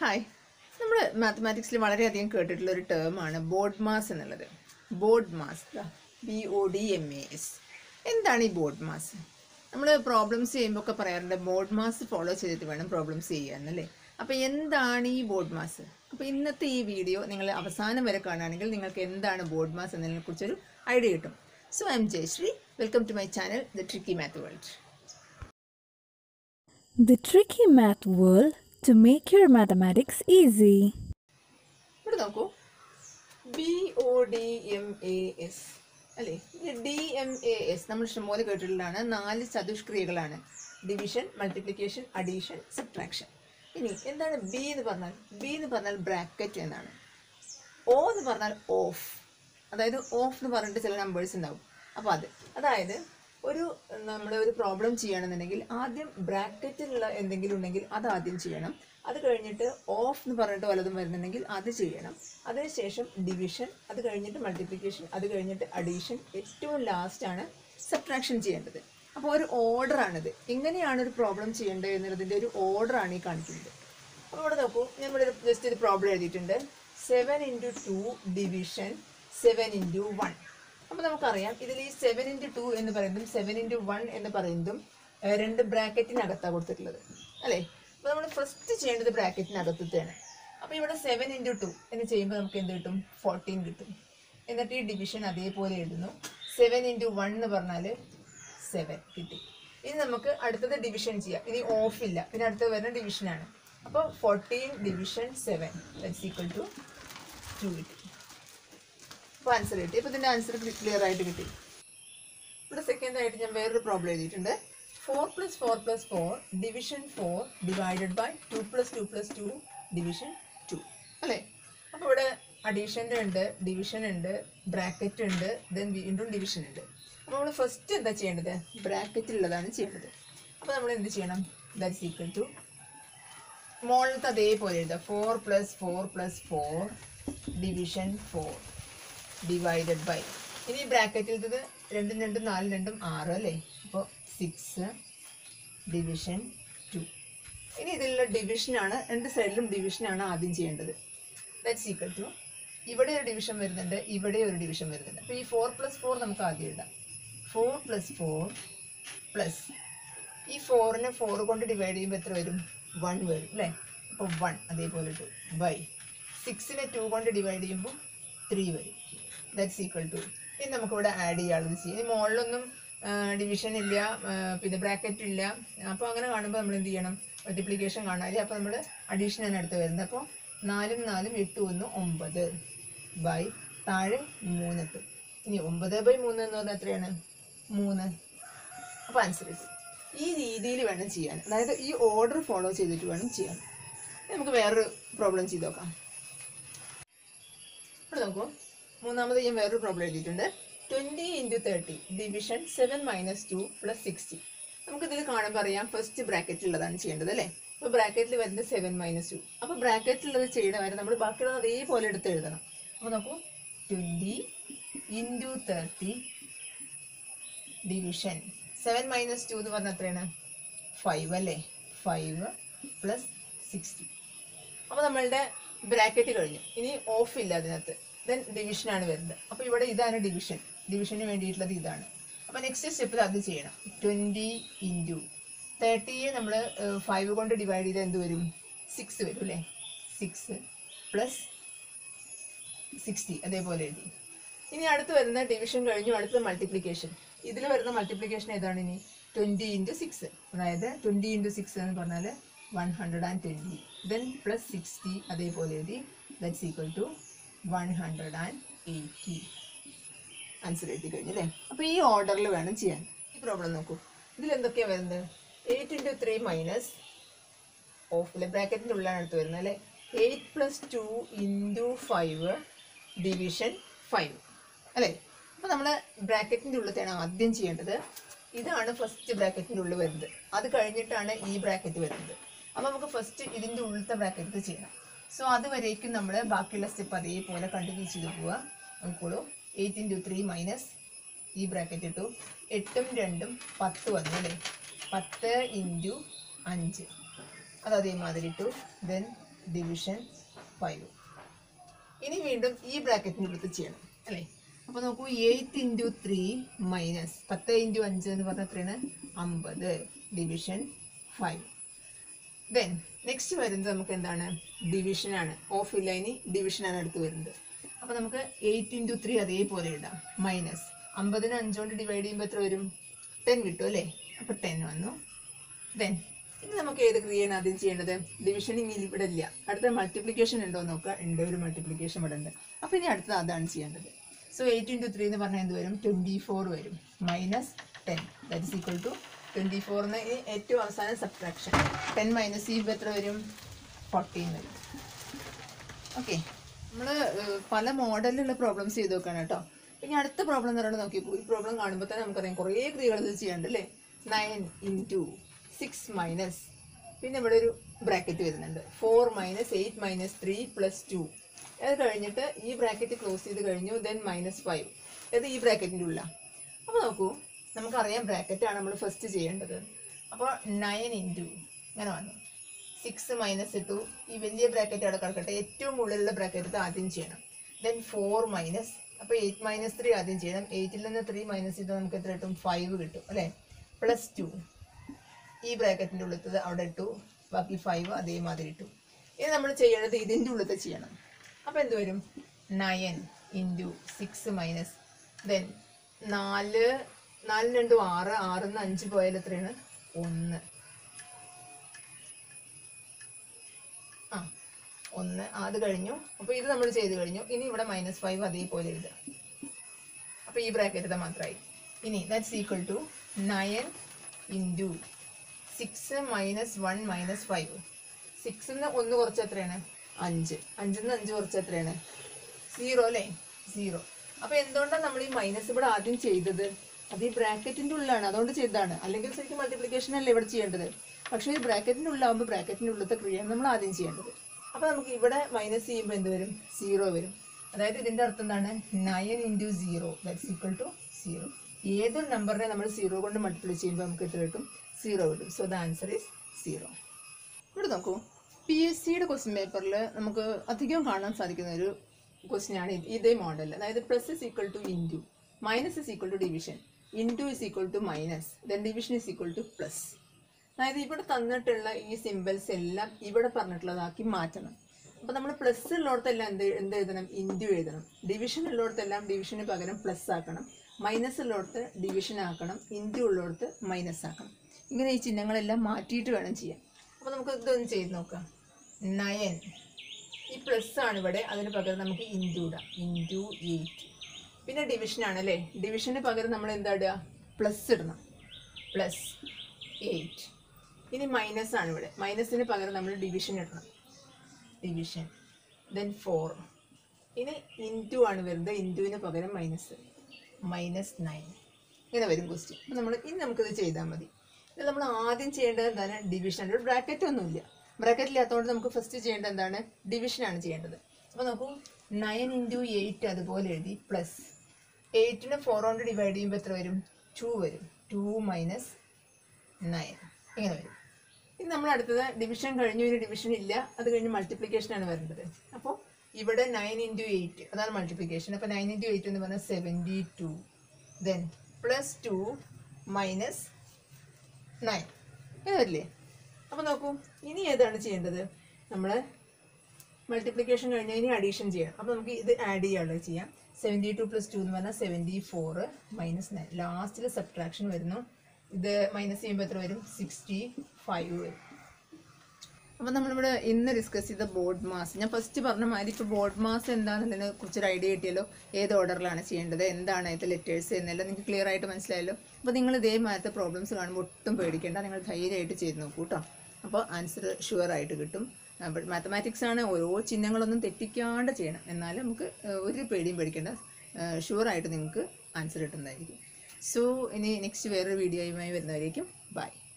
Hi നമ്മൾ മാത്തമാറ്റിക്സിൽ വളരെയധികം കേട്ടിട്ടുള്ള ഒരു ടേമാണ് ബോർഡ് മാസ് എന്നുള്ളത് BODMAS B O D M A S എന്താണ് ഈ ബോർഡ് മാസ് നമ്മൾ പ്രോബ്ലംസ് ചെയ്യുമ്പോൾ ഒക്കെ പറയാറുണ്ട് ബോർഡ് മാസ് ഫോളോ ചെയ്തിട്ട് വേണം പ്രോബ്ലംസ് ചെയ്യാനല്ലേ അപ്പോൾ എന്താണ് ഈ ബോർഡ് മാസ് അപ്പോൾ ഇന്നത്തെ ഈ വീഡിയോ നിങ്ങൾ അവസാനം വരെ കാണുകയാണെങ്കിൽ നിങ്ങൾക്ക് എന്താണ് ബോർഡ് മാസ് എന്നതിനെ കുറിച്ചൊരു ഐഡിയ കിട്ടും so I am Jayasree welcome to my channel the tricky math world The tricky math world to make your mathematics easy. ഇവിടെ നോക്കൂ B O D M A S അല്ലേ ഡി എം എ എസ് നമ്മൾ ഇഷ്ടംപോലെ കേട്ടിട്ടുള്ളതാണ് നാല് ചതുഷ്ക്രിയകളാണ് division multiplication addition subtraction ഇനി എന്താണ് ബി എന്ന് പറഞ്ഞാൽ ബി എന്ന് പറഞ്ഞാൽ ബ്രാക്കറ്റ് എന്നാണ് ഓ എന്ന് പറഞ്ഞാൽ ഓഫ് അതായത് ഓഫ് എന്ന് പറഞ്ഞിട്ട് ചില നമ്പേഴ്സ് ഉണ്ടാവും അപ്പോൾ അത് അതായത് ഒരു നമ്മൾ ഒരു പ്രോബ്ലം ചെയ്യണമെന്നുണ്ടെങ്കിൽ ആദ്യം ബ്രാക്കറ്റിലുള്ള എന്തെങ്കിലും ഉണ്ടെങ്കിൽ അത് ആദ്യം ചെയ്യണം അത് കഴിഞ്ഞിട്ട് ഓഫ് എന്ന് പറഞ്ഞിട്ട് വല്ലതും വരുന്നുണ്ടെങ്കിൽ അത് ചെയ്യണം അതിനുശേഷം ഡിവിഷൻ അത് കഴിഞ്ഞിട്ട് മൾട്ടിപ്ലിക്കേഷൻ അത് കഴിഞ്ഞിട്ട് അഡീഷൻ ഏറ്റവും ലാസ്റ്റ് ആണ് സബ്ട്രാക്ഷൻ ചെയ്യേണ്ടത് അപ്പോൾ ഒരു ഓർഡറാണിത് എങ്ങനെയാണ് ഒരു പ്രോബ്ലം ചെയ്യേണ്ടത് എന്നുള്ളതിൻ്റെ ഒരു ഓർഡറാണ് ഈ കാണിക്കുന്നത് അപ്പോൾ ഇവിടെ നോക്കൂ ഞാൻ ഇവിടെ ജസ്റ്റ് ഒരു പ്രോബ്ലം എഴുതിയിട്ടുണ്ട് seven into two division seven into one അപ്പോൾ നമുക്കറിയാം ഇതിൽ ഈ സെവൻ ഇൻറ്റു ടു എന്ന് പറയുന്നതും സെവൻ ഇൻറ്റു വൺ എന്ന് പറയുന്നതും ഏഹ്, രണ്ട് ബ്രാക്കറ്റിനകത്താണ് കൊടുത്തിട്ടുള്ളത് അല്ലേ അപ്പോൾ നമ്മൾ ഫസ്റ്റ് ചെയ്യേണ്ടത് ബ്രാക്കറ്റിനകത്തത്തെയാണ് അപ്പോൾ ഇവിടെ സെവൻ ഇൻറ്റു ടു എന്ന് ചെയ്യുമ്പോൾ നമുക്ക് എന്ത് കിട്ടും ഫോർട്ടീൻ കിട്ടും എന്നിട്ട് ഈ ഡിവിഷൻ അതേപോലെ എഴുതുന്നു സെവൻ ഇൻറ്റു വൺ എന്ന് പറഞ്ഞാൽ സെവൻ കിട്ടി ഇനി നമുക്ക് അടുത്തത് ഡിവിഷൻ ചെയ്യാം ഇനി ഓഫ് ഇല്ല പിന്നെ അടുത്തത് വരുന്ന ഡിവിഷനാണ് അപ്പോൾ fourteen division seven that's equal to two കിട്ടി അപ്പോൾ ആൻസർ കിട്ടി അപ്പോൾ ഇതിൻ്റെ ആൻസർ ക്ലിയർ ആയിട്ട് കിട്ടി ഇവിടെ സെക്കൻഡ് ആയിട്ട് ഞാൻ വേറൊരു പ്രോബ്ലം എഴുതിയിട്ടുണ്ട് four plus four plus four division four divided by two plus two plus two division two അല്ലേ അപ്പോൾ ഇവിടെ അഡീഷൻ്റെ ഉണ്ട് ഡിവിഷൻ ഉണ്ട് ബ്രാക്കറ്റ് ഉണ്ട് ദെൻ വീണ്ടും ഡിവിഷൻ ഉണ്ട് അപ്പോൾ നമ്മൾ ഫസ്റ്റ് എന്താ ചെയ്യേണ്ടത് ബ്രാക്കറ്റിലുള്ളതാണ് ചെയ്യേണ്ടത് അപ്പോൾ നമ്മൾ എന്ത് ചെയ്യണം ദാറ്റ്സ് ഈക്വൽ ടു മോളിലത്തെ അതേപോലെ എഴുതാം four plus four plus four division four divided by ഇനി ബ്രാക്കറ്റിലത്തത് രണ്ടും രണ്ടും നാലും രണ്ടും ആറ് അല്ലേ അപ്പോൾ സിക്സ് ഡിവിഷൻ ടു ഇനി ഇതിലുള്ള ഡിവിഷനാണ് രണ്ട് സൈഡിലും ഡിവിഷനാണ് ആദ്യം ചെയ്യേണ്ടത് ദാറ്റ്സ് ഈക്വൽ ടു ഇവിടെ ഒരു ഡിവിഷൻ വരുന്നുണ്ട് ഇവിടെ ഒരു ഡിവിഷൻ വരുന്നുണ്ട് അപ്പോൾ ഈ ഫോർ പ്ലസ് ഫോർ നമുക്ക് ആദ്യം എഴുതാം ഫോർ പ്ലസ് ഫോർ പ്ലസ് ഈ ഫോറിനെ ഫോർ കൊണ്ട് ഡിവൈഡ് ചെയ്യുമ്പോൾ എത്ര വരും വൺ വരും അല്ലേ അപ്പോൾ വൺ അതേപോലെ ഇട്ടു ബൈ സിക്സിനെ ടു കൊണ്ട് ഡിവൈഡ് ചെയ്യുമ്പോൾ ത്രീ വരും ദാറ്റ്സ് ഈക്വൽ ടു ഇനി നമുക്കിവിടെ ആഡ് ചെയ്യാനുള്ളത് ചെയ്യും ഇനി മുകളിലൊന്നും ഡിവിഷൻ ഇല്ല ആ, പിന്നെ ബ്രാക്കറ്റ് ഇല്ല അപ്പോൾ അങ്ങനെ കാണുമ്പോൾ നമ്മൾ എന്ത് ചെയ്യണം മൾട്ടിപ്ലിക്കേഷൻ കാണാൻ അപ്പോൾ നമ്മൾ അഡീഷൻ ആണ് അടുത്ത് വരുന്നത് അപ്പോൾ നാലും നാലും എട്ട് ഒന്ന് ഒമ്പത് ബൈ താഴെ മൂന്നെട്ട് ഇനി ഒമ്പത് ബൈ മൂന്ന് എന്ന് പറഞ്ഞാൽ എത്രയാണ് മൂന്ന് അപ്പോൾ ആൻസർ കിട്ടും ഈ രീതിയിൽ വേണം ചെയ്യാൻ അതായത് ഈ ഓർഡർ ഫോളോ ചെയ്തിട്ട് വേണം ചെയ്യാൻ ഇനി നമുക്ക് വേറൊരു പ്രോബ്ലം ചെയ്ത് നോക്കാം ഇവിടെ നോക്കൂ മൂന്നാമത് ഞാൻ വേറൊരു പ്രോബ്ലം എഴുതിയിട്ടുണ്ട് twenty into thirty division seven minus two plus sixty നമുക്കിതിൽ കാണുമ്പോൾ അറിയാം ഫസ്റ്റ് ബ്രാക്കറ്റിലുള്ളതാണ് ചെയ്യേണ്ടത് അല്ലേ അപ്പോൾ ബ്രാക്കറ്റിൽ വരുന്നത് സെവൻ മൈനസ് ടു അപ്പോൾ ബ്രാക്കറ്റിലുള്ളത് ചെയ്യണ വരെ നമ്മൾ ബാക്കിയുള്ളത് അതേപോലെ എടുത്ത് എഴുതണം അപ്പോൾ നോക്കൂ twenty into thirty division seven minus two എന്ന് പറഞ്ഞാൽ എത്രയാണ് ഫൈവ് അല്ലേ ഫൈവ് പ്ലസ് സിക്സ്റ്റി അപ്പോൾ നമ്മളുടെ ബ്രാക്കറ്റ് കഴിഞ്ഞു ഇനി ഓഫ് ഇല്ല അതിനകത്ത് ദെൻ ഡിവിഷനാണ് വരുന്നത് അപ്പോൾ ഇവിടെ ഇതാണ് ഡിവിഷൻ ഡിവിഷന് വേണ്ടിയിട്ടുള്ളത് ഇതാണ് അപ്പോൾ നെക്സ്റ്റ് സ്റ്റെപ്പിൽ അത് ചെയ്യണം ട്വൻറ്റി ഇൻറ്റു തേർട്ടിയെ നമ്മൾ ഫൈവ് കൊണ്ട് ഡിവൈഡ് ചെയ്താൽ എന്ത് വരും സിക്സ് വരും അല്ലേ സിക്സ് പ്ലസ് സിക്സ്റ്റി അതേപോലെ എഴുതി ഇനി അടുത്ത് വരുന്ന ഡിവിഷൻ കഴിഞ്ഞു അടുത്ത മൾട്ടിപ്ലിക്കേഷൻ ഇതിൽ വരുന്ന മൾട്ടിപ്ലിക്കേഷൻ ഏതാണ് ഇനി ട്വൻറ്റി ഇൻറ്റു സിക്സ് അതായത് ട്വൻറ്റി ഇൻറ്റു സിക്സ് എന്ന് പറഞ്ഞാൽ one hundred and twenty then plus sixty അതേപോലെ എഴുതി that's equal to one hundred and eighty answer എഴുതി കഴിഞ്ഞു അല്ലേ അപ്പോൾ ഈ ഓർഡറിൽ വേണം ചെയ്യാൻ ഈ പ്രോബ്ലം നോക്കൂ ഇതിൽ എന്തൊക്കെയാണ് വരുന്നത് എയ്റ്റ് ഇൻറ്റു ത്രീ മൈനസ് ഓഫിലെ ബ്രാക്കറ്റിൻ്റെ ഉള്ളിലാണ് എടുത്ത് വരുന്നത് അല്ലേ eight plus two into five division five അല്ലേ അപ്പോൾ നമ്മൾ ബ്രാക്കറ്റിൻ്റെ ഉള്ളിലത്തെയാണ് ആദ്യം ചെയ്യേണ്ടത് ഇതാണ് ഫസ്റ്റ് ബ്രാക്കറ്റിൻ്റെ ഉള്ളിൽ വരുന്നത് അത് കഴിഞ്ഞിട്ടാണ് ഈ ബ്രാക്കറ്റ് വരുന്നത് അപ്പോൾ നമുക്ക് ഫസ്റ്റ് ഇതിൻ്റെ ഉള്ളിലത്തെ ബ്രാക്കറ്റ് ചെയ്യണം സോ അതുവരേക്കും നമ്മൾ ബാക്കിയുള്ള സ്റ്റെപ്പ് അതേപോലെ കണ്ടിന്യൂ ചെയ്ത് പോവുക നോക്കോളൂ എയ്റ്റ് ഇൻറ്റു ത്രീ മൈനസ് ഈ ബ്രാക്കറ്റ് ഇട്ടു എട്ടും രണ്ടും പത്ത് വന്നു അല്ലേ പത്ത് ഇൻറ്റു അഞ്ച് അത് അതേമാതിരി ഇട്ടു ദെൻ ഡിവിഷൻ ഫൈവ് ഇനി വീണ്ടും ഈ ബ്രാക്കറ്റിനുള്ളിൽ ചെയ്യണം അല്ലേ അപ്പോൾ നോക്കൂ എയ്റ്റ് ഇൻറ്റു ത്രീ മൈനസ് പത്ത് ഇൻറ്റു അഞ്ച് എന്ന് പറഞ്ഞാൽ എത്രയാണ് അമ്പത് ഡിവിഷൻ ഫൈവ് ദെൻ നെക്സ്റ്റ് വരുന്നത് നമുക്ക് എന്താണ് ഡിവിഷനാണ് ഓഫ് ഇല്ല ഇനി ഡിവിഷനാണ് അടുത്ത് വരുന്നത് അപ്പോൾ നമുക്ക് എയ്റ്റ് ഇൻറ്റു ത്രീ അതേപോലെ ഇടാം മൈനസ് അമ്പതിന് അഞ്ചുകൊണ്ട് ഡിവൈഡ് ചെയ്യുമ്പോൾ എത്ര വരും ടെൻ കിട്ടും അല്ലേ അപ്പോൾ ടെൻ വന്നു ദെൻ ഇനി നമുക്ക് ഏത് ക്രിയയാണ് ആദ്യം ചെയ്യേണ്ടത് ഡിവിഷൻ ഇനി ഇവിടെ ഇല്ല അടുത്ത മൾട്ടിപ്ലിക്കേഷൻ ഉണ്ടോ എന്ന് നോക്കുക ഉണ്ട് ഒരു മൾട്ടിപ്ലിക്കേഷൻ ഇവിടെ ഉണ്ട് അപ്പോൾ ഇനി അടുത്തത് അതാണ് ചെയ്യേണ്ടത് സോ എയ്റ്റ് ഇൻറ്റു ത്രീ എന്ന് പറഞ്ഞാൽ എന്ത് വരും ട്വൻറ്റി ഫോർ വരും minus ten that is equal to twenty ഫോറിന് ഇനി ഏറ്റവും അവസാനം സബ്ട്രാക്ഷൻ ടെൻ മൈനസ് ചെയ്യുമ്പോൾ എത്ര വരും ഫോർട്ടീൻ വരും ഓക്കെ നമ്മൾ പല മോഡലിലുള്ള പ്രോബ്ലംസ് ചെയ്ത് നോക്കുകയാണ് കേട്ടോ പിന്നെ അടുത്ത പ്രോബ്ലം എന്ന് പറയുന്നത് നോക്കിയപ്പോൾ ഈ പ്രോബ്ലം കാണുമ്പോൾ തന്നെ നമുക്കറിയാം കുറേ ക്രിയകൾ ഇതിൽ ചെയ്യാണ്ട് അല്ലേ നയൻ ഇൻറ്റു സിക്സ് മൈനസ് പിന്നെ ഇവിടെ ഒരു ബ്രാക്കറ്റ് വരുന്നുണ്ട് four minus eight minus three plus two അത് കഴിഞ്ഞിട്ട് ഈ ബ്രാക്കറ്റ് ക്ലോസ് ചെയ്ത് കഴിഞ്ഞു ദെൻ മൈനസ് ഫൈവ് അത് ഈ ബ്രാക്കറ്റിൻ്റെ ഉള്ള അപ്പോൾ നോക്കൂ നമുക്കറിയാം ബ്രാക്കറ്റാണ് നമ്മൾ ഫസ്റ്റ് ചെയ്യേണ്ടത് അപ്പോൾ നയൻ ഇൻറ്റു ഇങ്ങനെ വന്നു സിക്സ് മൈനസ് ഇട്ടു ഈ വലിയ ബ്രാക്കറ്റ് അവിടെ കിടക്കട്ടെ ഏറ്റവും മുകളിലുള്ള ബ്രാക്കറ്റ് ആദ്യം ചെയ്യണം ദെൻ ഫോർ മൈനസ് അപ്പോൾ എയ്റ്റ് മൈനസ് ത്രീ ആദ്യം ചെയ്യണം എയ്റ്റിൽ നിന്ന് ത്രീ മൈനസ് ചെയ്താൽ നമുക്ക് എത്ര കിട്ടും ഫൈവ് കിട്ടും അല്ലേ പ്ലസ് ടു ഈ ബ്രാക്കറ്റിൻ്റെ ഉള്ളത്തത് അവിടെ ഇട്ടു ബാക്കി ഫൈവ് അതേമാതിരി ഇട്ടു ഇനി നമ്മൾ ചെയ്യേണ്ടത് ഇതിൻ്റെ ഉള്ളത്തെ ചെയ്യണം അപ്പോൾ എന്ത് വരും nine into six minus then നാല് നാലിന് രണ്ടും ആറ് ആറിൽ നിന്ന് അഞ്ച് പോയാൽ എത്രയാണ് ഒന്ന് ആ ഒന്ന് ആ, അത് കഴിഞ്ഞു അപ്പോൾ ഇത് നമ്മൾ ചെയ്ത് കഴിഞ്ഞു ഇനി ഇവിടെ മൈനസ് ഫൈവ് അതേപോലെ എഴുതുക അപ്പോൾ ഈ ബ്രാക്കറ്റ് മാത്രമായി ഇനി that's equal to nine into six minus one minus five സിക്സിൽ നിന്ന് ഒന്ന് കുറച്ച് എത്രയാണ് അഞ്ച് അഞ്ചിൽ നിന്ന് അഞ്ച് കുറച്ച് എത്രയാണ് സീറോ അല്ലേ സീറോ അപ്പോൾ എന്തുകൊണ്ടാണ് നമ്മൾ ഈ മൈനസ് ഇവിടെ ആദ്യം ചെയ്തത് അത് ഈ ബ്രാക്കറ്റിൻ്റെ ഉള്ളിലാണ് അതുകൊണ്ട് ചെയ്തതാണ് അല്ലെങ്കിൽ ശരിക്കും മൾട്ടിപ്ലിക്കേഷൻ അല്ലേ ഇവിടെ ചെയ്യേണ്ടത് പക്ഷേ ഈ ബ്രാക്കറ്റിൻ്റെ ഉള്ളിലാകുമ്പോൾ ബ്രാക്കറ്റിൻ്റെ ഉള്ളിലത്തെ ക്രിയയാണ് നമ്മൾ ആദ്യം ചെയ്യേണ്ടത് അപ്പോൾ നമുക്ക് ഇവിടെ മൈനസ് ചെയ്യുമ്പോൾ എന്ത് വരും സീറോ വരും അതായത് ഇതിൻ്റെ അർത്ഥം എന്താണ് nine into zero that's equal to zero ഏതൊരു നമ്പറിനെ നമ്മൾ സീറോ കൊണ്ട് മൾട്ടിപ്ലൈ ചെയ്യുമ്പോൾ നമുക്ക് എത്ര കിട്ടും സീറോ കിട്ടും so the answer is zero ഇവിടെ നോക്കൂ പി എസ് സിയുടെ ക്വസ്റ്റ്യൻ പേപ്പറിൽ നമുക്ക് അധികം കാണാൻ സാധിക്കുന്ന ഒരു ക്വസ്റ്റ്യൻ ആണ് ഇത് ഇതേ മോഡൽ അതായത് plus is equal to into minus is equal to division into is equal to minus then division is equal to plus അതായത് ഇവിടെ തന്നിട്ടുള്ള ഈ സിമ്പിൾസ് എല്ലാം ഇവിടെ പറഞ്ഞിട്ടുള്ളതാക്കി മാറ്റണം അപ്പോൾ നമ്മൾ പ്ലസ് ഉള്ളിടത്തെല്ലാം എന്ത് എന്ത് എഴുതണം ഇൻറ്റു എഴുതണം ഡിവിഷൻ ഉള്ളിടത്തെല്ലാം ഡിവിഷന് പകരം പ്ലസ് ആക്കണം മൈനസ് ഉള്ളിടത്ത് ഡിവിഷൻ ആക്കണം ഇൻറ്റു ഉള്ളിടത്ത് മൈനസ് ആക്കണം ഇങ്ങനെ ഈ ചിഹ്നങ്ങളെല്ലാം മാറ്റിയിട്ട് വേണം ചെയ്യാൻ അപ്പോൾ നമുക്ക് ഇതൊന്ന് ചെയ്ത് നോക്കാം നയൻ ഈ പ്ലസ് ആണ് ഇവിടെ അതിന് പകരം നമുക്ക് ഇൻറ്റു ഇടാം ഇൻറ്റു എയ്റ്റ് പിന്നെ ഡിവിഷൻ ആണ് അല്ലേ ഡിവിഷന് പകരം നമ്മൾ എന്താ ഇടുക പ്ലസ് ഇടണം പ്ലസ് എയ്റ്റ് ഇനി മൈനസ് ആണ് ഇവിടെ മൈനസിന് പകരം നമ്മൾ ഡിവിഷൻ ഇടണം ഡിവിഷൻ ദെൻ ഫോർ ഇനി ഇൻറ്റു ആണ് വരുന്നത് ഇൻറ്റുവിന് പകരം മൈനസ് മൈനസ് നയൻ ഇങ്ങനെ വരും ക്വസ്റ്റ്യൻ അപ്പം നമ്മൾ ഇനി നമുക്കിത് ചെയ്താൽ മതി ഇത് നമ്മൾ ആദ്യം ചെയ്യേണ്ടത് എന്താണ് ഡിവിഷൻ ഒരു ബ്രാക്കറ്റ് ഒന്നുമില്ല ബ്രാക്കറ്റ് ഇല്ലാത്തതുകൊണ്ട് നമുക്ക് ഫസ്റ്റ് ചെയ്യേണ്ടത് എന്താണ് ഡിവിഷനാണ് ചെയ്യേണ്ടത് അപ്പോൾ നോക്കൂ നയൻ ഇൻറ്റു എയ്റ്റ് അതുപോലെ എഴുതി പ്ലസ് എയ്റ്റിനെ ഫോർ കൊണ്ട് ഡിവൈഡ് ചെയ്യുമ്പോൾ എത്ര വരും ടു വരും ടു മൈനസ് നയൻ ഇങ്ങനെ വരും ഇനി നമ്മൾ അടുത്തത് ഡിവിഷൻ കഴിഞ്ഞു ഇനി ഡിവിഷൻ ഇല്ല അത് കഴിഞ്ഞ് multiplication ആണ് വരേണ്ടത് അപ്പോൾ ഇവിടെ നയൻ ഇൻറ്റു എയ്റ്റ് അതാണ് മൾട്ടിപ്ലിക്കേഷൻ അപ്പോൾ നയൻ ഇൻറ്റു എയ്റ്റ് എന്ന് പറഞ്ഞാൽ seventy two then plus two minus nine ഇതല്ലേ അപ്പോൾ നോക്കൂ ഇനി ഏതാണ് ചെയ്യേണ്ടത് നമ്മൾ മൾട്ടിപ്ലിക്കേഷൻ കഴിഞ്ഞ് ഇനി അഡീഷൻ ചെയ്യണം അപ്പോൾ നമുക്ക് ഇത് ആഡ് ചെയ്യാനുള്ളത് ചെയ്യാം സെവൻറ്റി ടു പ്ലസ് ടു എന്ന് പറഞ്ഞാൽ സെവൻറ്റി ഫോർ മൈനസ് നയൻ ലാസ്റ്റിൽ സബ്ട്രാക്ഷൻ വരുന്നു ഇത് മൈനസ് ചെയ്യുമ്പോൾ എത്ര വരും സിക്സ്റ്റി ഫൈവ് വരും അപ്പോൾ നമ്മളിവിടെ ഇന്ന് ഡിസ്കസ് ചെയ്ത ബോർഡ് മാസ് ഞാൻ ഫസ്റ്റ് പറഞ്ഞ മാതിരി ഇപ്പോൾ ബോർഡ് മാസ് എന്താണെന്നതിനെ കുറിച്ചൊരു ഐഡിയ കിട്ടിയല്ലോ ഏത് ഓർഡറിലാണ് ചെയ്യേണ്ടത് എന്താണ് ഇത് ലെറ്റേഴ്സ് എന്നെല്ലാം നിങ്ങൾക്ക് ക്ലിയർ ആയിട്ട് മനസ്സിലായല്ലോ അപ്പോൾ നിങ്ങൾ ഇതേമാതിരത്തെ പ്രോബ്ലംസ് കാണുമ്പോൾ ഒട്ടും പേടിക്കേണ്ട നിങ്ങൾ ധൈര്യമായിട്ട് ചെയ്ത് നോക്കൂ കേട്ടോ അപ്പോൾ ആൻസർ ഷുവർ ആയിട്ട് കിട്ടും അപ്പോൾ മാത്തമാറ്റിക്സ് ആണ് ഓരോ ചിഹ്നങ്ങളൊന്നും തെറ്റിക്കാണ്ട് ചെയ്യണം എന്നാലും നമുക്ക് ഏഹ്, ഒരു പേടിയും പേടിക്കേണ്ട ഷുവറായിട്ട് നിങ്ങൾക്ക് ആൻസർ കിട്ടുന്നതായിരിക്കും സോ ഇനി നെക്സ്റ്റ് വേറൊരു വീഡിയോയുമായി വരുന്നവരേക്കും ബൈ